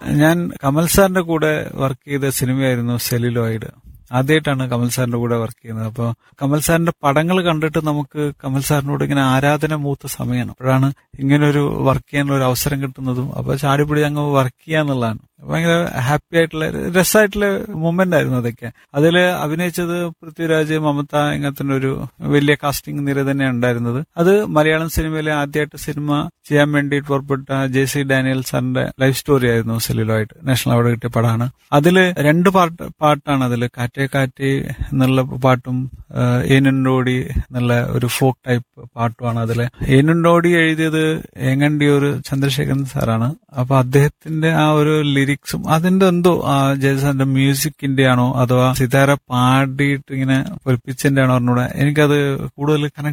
ഞാൻ കമൽ സാറിന്റെ കൂടെ വർക്ക് ചെയ്ത സിനിമയായിരുന്നു സെലിലോയിഡ് ആദ്യമായിട്ടാണ് കമൽ സാറിന്റെ കൂടെ വർക്ക് ചെയ്യുന്നത് അപ്പോൾ കമൽ സാറിന്റെ പടങ്ങൾ കണ്ടിട്ട് നമുക്ക് കമൽ സാറിനോട് ഇങ്ങനെ ആരാധന മൂത്ത സമയമാണ് അപ്പോഴാണ് ഇങ്ങനെ ഒരു വർക്ക് ചെയ്യാനുള്ള ഒരു അവസരം കിട്ടുന്നതും അപ്പൊ ചാടിപ്പിടി അങ്ങ് വർക്ക് ചെയ്യാന്നുള്ളതാണ് ഭയങ്കര ഹാപ്പി ആയിട്ടുള്ള രസമായിട്ടുള്ള മൂമെന്റ് ആയിരുന്നു അതൊക്കെ അതിൽ അഭിനയിച്ചത് പൃഥ്വിരാജ് മമത ഇങ്ങനത്തെ ഒരു വലിയ കാസ്റ്റിംഗ് നിര തന്നെ ഉണ്ടായിരുന്നത് അത് മലയാളം സിനിമയിലെ ആദ്യമായിട്ട് സിനിമ ചെയ്യാൻ വേണ്ടി പുറപ്പെട്ട ജെ സി ഡാനിയൽ സാറിന്റെ ലൈഫ് സ്റ്റോറി ആയിരുന്നു സെല്ലുലായിട്ട് നാഷണൽ അവാർഡ് കിട്ടിയ പടമാണ് അതില് രണ്ട് പാട്ട് പാട്ടാണ് അതിൽ കാറ്റേ കാറ്റേ എന്നുള്ള പാട്ടും ഏനുണ്ടോടി എന്നുള്ള ഒരു ഫോക്ക് ടൈപ്പ് പാട്ടുമാണ് അതില് ഏനുണ്ടോടി എഴുതിയത് ഏങ്ങണ്ടിയൂർ ചന്ദ്രശേഖരൻ സാറാണ് അപ്പൊ അദ്ദേഹത്തിന്റെ ആ ഒരു ലിറിക്സും അതിന്റെ എന്തോ ജയസാറിന്റെ മ്യൂസിക്കിന്റെ ആണോ അഥവാ സിതാര പാടിയിട്ട് ഇങ്ങനെ പൊലിപ്പിച്ചതിന്റെ ആണോ അറിഞ്ഞൂടെ എനിക്കത് കൂടുതൽ കണക്ട്